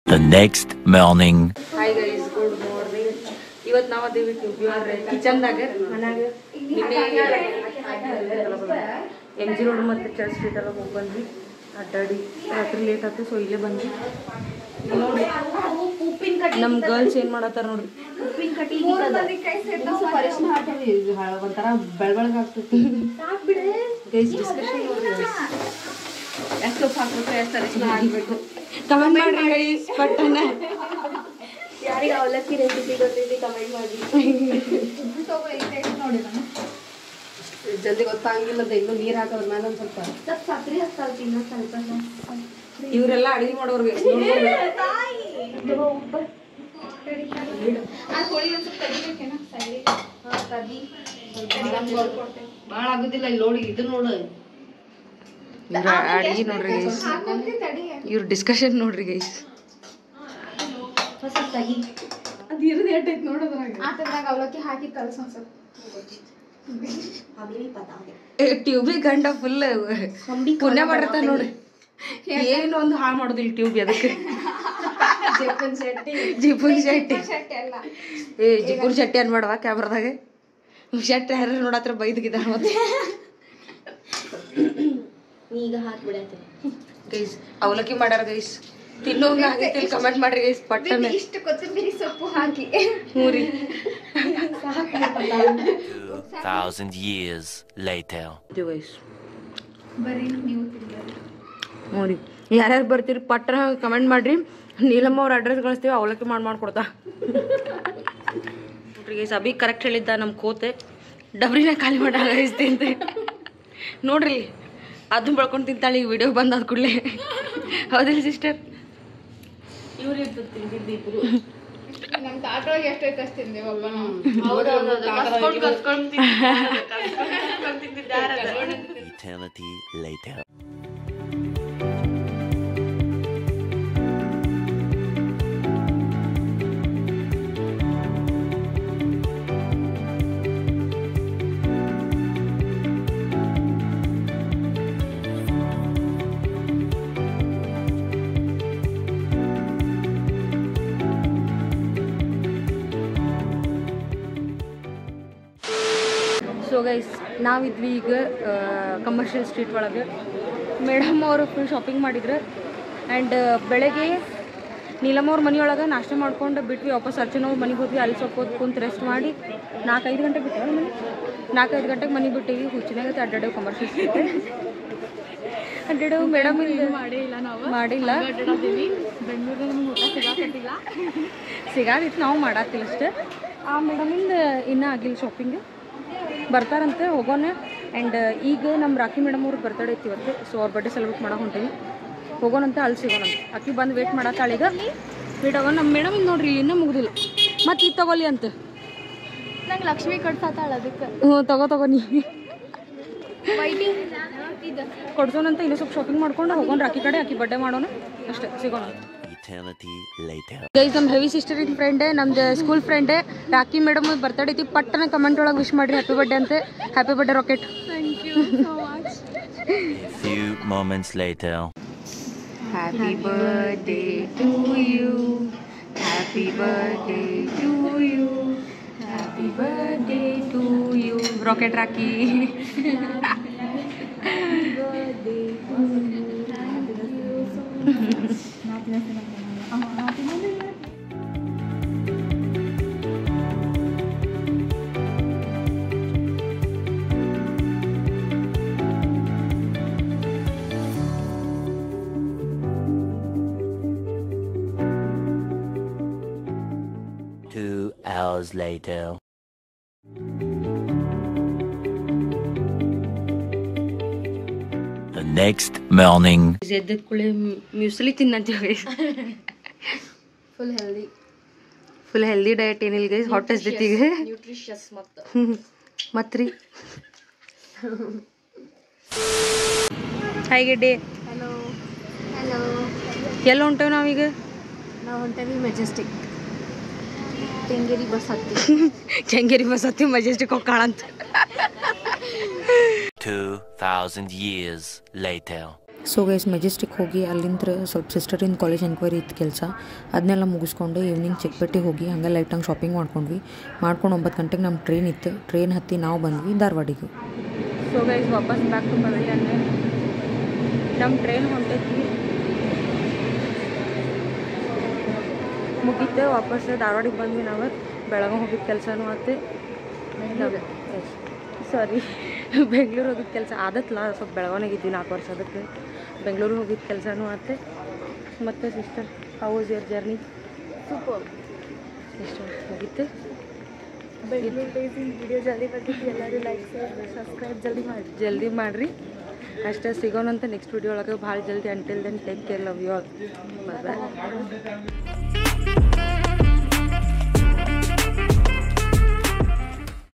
The next morning. Hi guys good morning ಇವತ್ತು ನಾವು ಅದೇವಿ ಕಿಚನ್ದಾಗ ಮನ್ಯಾಗ ಎಮ್ ಜಿ ರೋಡ್ ಮತ್ತು ಚರ್ಚ್ ಸ್ಟ್ರೀಟ್ ಎಲ್ಲ ಹೋಗಿ ಬಂದ್ವಿ ಅಡ್ಡಾಡಿ ರಾತ್ರಿ ಲೇಟ್ ಆಯ್ತು ಸೊ ಇಲ್ಲೇ ಬಂದ್ವಿ ನೋಡಿ ನಮ್ಮ ಗರ್ಲ್ಸ್ ಏನು ಮಾಡತ್ತಾರ ನೋಡ್ರಿ ಒಂಥರ ಬೆಳಬೆಳಗ್ ಆಗ್ತೈತಿ ಗೈಸ್ ಡಿಸ್ಕಷನ್ ನೋಡ್ರಿ ಎಷ್ಟು ಉಪ್ಪು ಹಾಕ್ಬೇಕು ಎಷ್ಟು ಅರಿಶಿನ ಹಾಕ್ಬೇಕು ಕಮೆಂಟ್ ಮಾಡ್ರಿ ಗೈಸ್ ಪಟ್ಟನ ಯಾರಿಗೆ ಅವಲಕ್ಕಿ ರೆಸಿಪಿ ಗೊತ್ತೈತಿ ಕಮೆಂಟ್ ಮಾಡಿ ಜಲ್ದಿ ಗೊತ್ತಾಗಿಲ್ಲ ಅದು ಇನ್ನೂ ನೀರು ಹಾಕೋದ್ರ ಮೇಲೆ ಒಂದು ಸ್ವಲ್ಪ ಸ್ವಲ್ಪ ಸಕ್ರೆ ಹಾಕ್ತಾಳ್ತಿ ಇನ್ನೂ ಸ್ವಲ್ಪ ಇವರೆಲ್ಲ ಅಡಿಗೆ ಮಾಡೋರ್ಗೆ ಭಾಳ ಆಗುದಿಲ್ಲ ಇಲ್ಲಿ ನೋಡಿ ಇದು ನೋಡು ಇವ್ರ ಅಡಿಗೆ ನೋಡ್ರಿ ಗೈಸ್ ಇವ್ರ ಡಿಸ್ಕಷನ್ ನೋಡ್ರಿ ಗೈಸ್ ಹೊಸ ತಗಿ ಅದು ಇರೋದು ಎಟ್ಟೈತೆ ನೋಡೋದ್ರಾಗ ಆತದ್ರಾಗ ಅವಲಕ್ಕಿ ಹಾಕಿ ಕಲಸ ಸ್ವಲ್ಪ ಹಮ್ಲಿ ಪತಾವೆ ಟ್ಯೂಬಿ ಗಂಡ ಫುಲ್ ಪುಣ್ಯ ಮಾಡಿರ್ತಾನೆ ನೋಡ್ರಿ ಏನು ಒಂದು ಹಾಳು ಮಾಡೋದಿಲ್ಲ ಟ್ಯೂಬ್ ಅದಕ್ಕೆ ಜಪ್ಪನ್ ಶೆಟ್ಟಿ ಜಿಪುನ್ ಶೆಟ್ಟಿ ಶೆಟ್ಟಿ ಅಲ್ಲ ಏ ಜಿಪುನ್ ಶೆಟ್ಟಿ ಅನ್ಬೇಡವಾ ಕ್ಯಾಮ್ರಾದಾಗ ಶೆಟ್ಟಿ ಯಾರು ನೋಡತ್ರ ಬೈದಗಿದ್ದಾರ ಮತ್ತೆ ನೀ ಈಗ ಹಾಕ್ಬಿಡತ್ತೆ ಗೈಸ್ ಅವಲಕ್ಕಿ ಮಾಡ್ಯಾರ ಗೈಸ್ ತಿನ್ನೋಂಗ ಆಗೈತಿ ಕಮೆಂಟ್ ಮಾಡ್ರಿ ಗೈಸ್ ಪಟ್ಟನೆ ಇಷ್ಟು ಕೊತ್ತಂಬರಿ ಸೊಪ್ಪು ಹಾಕಿ ಹ್ಞೂ ರೀ Two thousand years later. Guys ಬರೀ ನೀವು ತಿನ್ನೋದು ನೋಡಿ ಯಾರ್ಯಾರು ಬರ್ತೀರಿ ಪಟ್ಟ ಕಮೆಂಟ್ ಮಾಡ್ರಿ ನೀಲಮ್ಮ ಅವ್ರ ಅಡ್ರೆಸ್ ಕಳಿಸ್ತೀವಿ ಅವಲಕ್ಕಿ ಮಾಡಿ ಮಾಡ್ಕೊಡ್ತಾ ನೋಡ್ರಿ ಗೈಸ್ ಅಭಿ ಕರೆಕ್ಟ್ ಹೇಳಿದ್ದ ನಮ್ಮ ಕೋತೆ ಡಬ್ರಿನ ಖಾಲಿ ಮಾಡಿ ಗೈಸ್ ತಿಂತೆ ನೋಡ್ರಿ ಅದನ್ನ ಬಳ್ಕೊಂಡು ತಿಂತಾಳೆ ಈ ವಿಡಿಯೋ ಬಂದಾದ ಕೂಡಲೇ ಹೌದಿಲ್ಲ ಸಿಸ್ಟರ್ ಇವ್ರು ತಿಂದಿದ್ದು ನಮ್ ತಾಟೊಳಗೆ ಎಷ್ಟೈತೆ ಅಷ್ಟು ತಿಂದೇವ್ ಒಬ್ಬ ನಾವು Eternity later. ಸೊ ಗೈಸ್ ನಾವಿದ್ವಿ ಈಗ ಕಮರ್ಷಿಯಲ್ ಸ್ಟ್ರೀಟ್ ಒಳಗೆ ಮೇಡಮ್ ಅವರು ಫುಲ್ ಶಾಪಿಂಗ್ ಮಾಡಿದ್ರು ಆ್ಯಂಡ್ ಬೆಳಗ್ಗೆ ನೀಲಮ್ಮ ಅವ್ರ ಮನೆಯೊಳಗೆ ನಾಷ್ಟ ಮಾಡ್ಕೊಂಡು ಬಿಟ್ವಿ ವಾಪಸ್ ಅರ್ಚನ ಅವ್ರ ಮನೆಗೆ ಹೋದ್ವಿ ಅಲ್ಲಿ ಸ್ವಲ್ಪ ಹೊತ್ತು ಕುಂತು ರೆಸ್ಟ್ ಮಾಡಿ ನಾಲ್ಕೈದು ಗಂಟೆಗೆ ಬಿಟ್ಟು ಮನೆ ನಾಲ್ಕೈದು ಗಂಟೆಗೆ ಮನೆಗೆ ಬಿಟ್ಟಿವಿ ಹುಚ್ಚಿನಾಗತ್ತೆ ಅಡ್ಡಾಡೇವು ಕಮರ್ಷಿಯಲ್ ಸ್ಟ್ರೀಟ್ ಅಡ್ಡಾಡೇವು ಮೇಡಮ್ ಮಾಡೇ ಇಲ್ಲ ನಾವು ಮಾಡಿಲ್ಲ ಅಡ್ಡಾಡೀವಿ ಬೆಂಗಳೂರಲ್ಲಿ ನಮ್ಗೆ ಊಟ ಸಿಗಾಕತ್ತಿಲ್ಲ ಸಿಗಾದಿತ್ತು ನಾವು ಮಾಡತ್ತಿಲ್ಲ ಅಷ್ಟೇ ಆ ಮೇಡಮಿಂದ ಇನ್ನೂ ಆಗಿಲ್ಲ ಶಾಪಿಂಗ್ ಬರ್ತಾರಂತೆ ಹೋಗೋಣ ಆ್ಯಂಡ್ ಈಗ ನಮ್ಮ ರಾಖಿ ಮೇಡಮ್ ಅವ್ರದ್ದು ಬರ್ತಡೇ ಐತಿ ಇವತ್ತು ಸೊ ಅವ್ರ ಬರ್ಡೇ ಸೆಲೆಬ್ರೇಟ್ ಮಾಡೋ ಹೊಂಟೀವಿ ಹೋಗೋಣಂತ ಅಲ್ಲಿ ಸಿಗೋಣಂತ ಆಕಿ ಬಂದು ವೇಟ್ ಮಾಡತ್ತಾಳ ಈಗ ವೇಟ್ ಆಗೋಣ ನಮ್ಮ ಮೇಡಮ್ ಇಂದ ನೋಡ್ರಿ ಇಲ್ಲಿ ಇನ್ನೂ ಮುಗ್ದಿಲ್ಲ ಮತ್ತೆ ಇದು ತಗೊಳ್ಳಿ ಅಂತ ನಂಗೆ ಲಕ್ಷ್ಮಿ ಕಟ್ಸಾತಾಳ ಅದಕ್ಕೆ ಹ್ಞೂ ತಗೋ ತಗೋ ನೀ ವೈಟಿಂಗ್ ಇದು ಕೊಡ್ಸೋಣಂತ ಇನ್ನೂ ಸ್ವಲ್ಪ ಶಾಪಿಂಗ್ ಮಾಡ್ಕೊಂಡು ಹೋಗೋಣ ರಾಖಿ ಕಡೆ ಆಕಿ ಬರ್ಡೇ ಮಾಡೋಣ ಅಷ್ಟೇ ಸಿಗೋಣ Eternity later. ಗೈಸ್ ನಮ್ಮ ಹೆವಿ ಸಿಸ್ಟರಿನ್ ಫ್ರೆಂಡ್ ನಮ್ದು school friend Rocky madam birthday ಐತಿ ಪಟ್ಟನ ಕಮೆಂಟ್ ಒಳಗೆ ವಿಶ್ ಮಾಡ್ರಿ ಹ್ಯಾಪಿ ಬರ್ಡೇ ಅಂತ happy birthday rocket thank you so much A few moments later. Happy birthday to you happy birthday to you happy birthday to you rocket Rocky Two hours later. The next morning. ಎದ್ದದ ಕೂಡಲೇ muesli ತಿನ್ನಂತೀವಿ full healthy full healthy diet ಏನಿಲ್ಲ guys ಹೊಟ್ಟೆ ಜೊತೆಗೆ nutritious ಮತ್ತು ಮತ್ರಿ hi ಗೆಡ್ಡೆ hello hello ಎಲ್ಲ ಹೊಂಟೇವ್ ನಾವೀಗ ನಾವು ಹೊಂಟೇವಿ ಮೆಜೆಸ್ಟಿಕ್ ತೆಂಗೇರಿ ಬಸ್ ಹತ್ತಿ ಕೆಂಗೇರಿ ಬಸ್ ಹತ್ತಿ ಮಜೆಸ್ಟಿಕ್ ಹೋಗ್ಕಾಳಂತ Two thousand years later. So guys Majestic ಹೋಗಿ ಅಲ್ಲಿಂದ ಸ್ವಲ್ಪ ಸಿಸ್ಟರಿನ ಕಾಲೇಜ್ ಎನ್ಕ್ವೈರಿ ಇತ್ತು ಕೆಲಸ ಅದನ್ನೆಲ್ಲ ಮುಗಿಸ್ಕೊಂಡು ಈವ್ನಿಂಗ್ ಚಿಕ್ಕಪೇಟೆ ಹೋಗಿ ಹಂಗೆ ಲೈಟಂಗೆ ಶಾಪಿಂಗ್ ಮಾಡ್ಕೊಂಡ್ವಿ ಮಾಡ್ಕೊಂಡು ಒಂಬತ್ತು ಗಂಟೆಗೆ ನಮ್ಮ ಟ್ರೈನ್ ಇತ್ತು ಟ್ರೈನ್ ಹತ್ತಿ ನಾವು ಬಂದ್ವಿ ಧಾರವಾಡಿಗೆ ಸೊ ಗೈಸ್ ವಾಪಸ್ ಬ್ಯಾಕ್ ಟು ಪವೆಲಿಯನ್ ನಮ್ಮ ಟ್ರೈನ್ ಹೊಂಟೈತಿ ಮುಗೀತು ವಾಪಸ್ ಧಾರವಾಡಿಗೆ ಬಂದ್ವಿ ನಾವು ಬೆಳಗಾವಿ ಹೋಗಿದ್ದ ಕೆಲಸನೂ ಆತು ಸಾರಿ ಬೆಂಗಳೂರು ಹೋಗಿದ್ದ ಕೆಲಸ ಆದತ್ಲ ಸ್ವಲ್ಪ ಬೆಳಗಾವಿನಾಗ ಇದ್ವಿ ನಾಲ್ಕು ವರ್ಷ ಅದಕ್ಕೆ ಬೆಂಗಳೂರು ಹೋಗಿದ್ದ ಕೆಲಸನೂ ಆತು ಮತ್ತು sister how was your journey super ಎಷ್ಟು ಮುಗೀತು ಬೆಂಗಳೂರು ಡೇಸಿನ ವಿಡಿಯೋ ಜಲ್ದಿ ಬರ್ತಿತ್ತು ಎಲ್ಲರೂ ಲೈಕ್ ಸಬ್ಸ್ಕ್ರೈಬ್ ಜಲ್ದಿ ಮಾಡಿ ಜಲ್ದಿ ಮಾಡಿರಿ ಅಷ್ಟೇ ಸಿಗೋಣಂತ ನೆಕ್ಸ್ಟ್ ವಿಡಿಯೋ ಒಳಗೆ ಭಾಳ ಜಲ್ದಿ until then take care love you all bye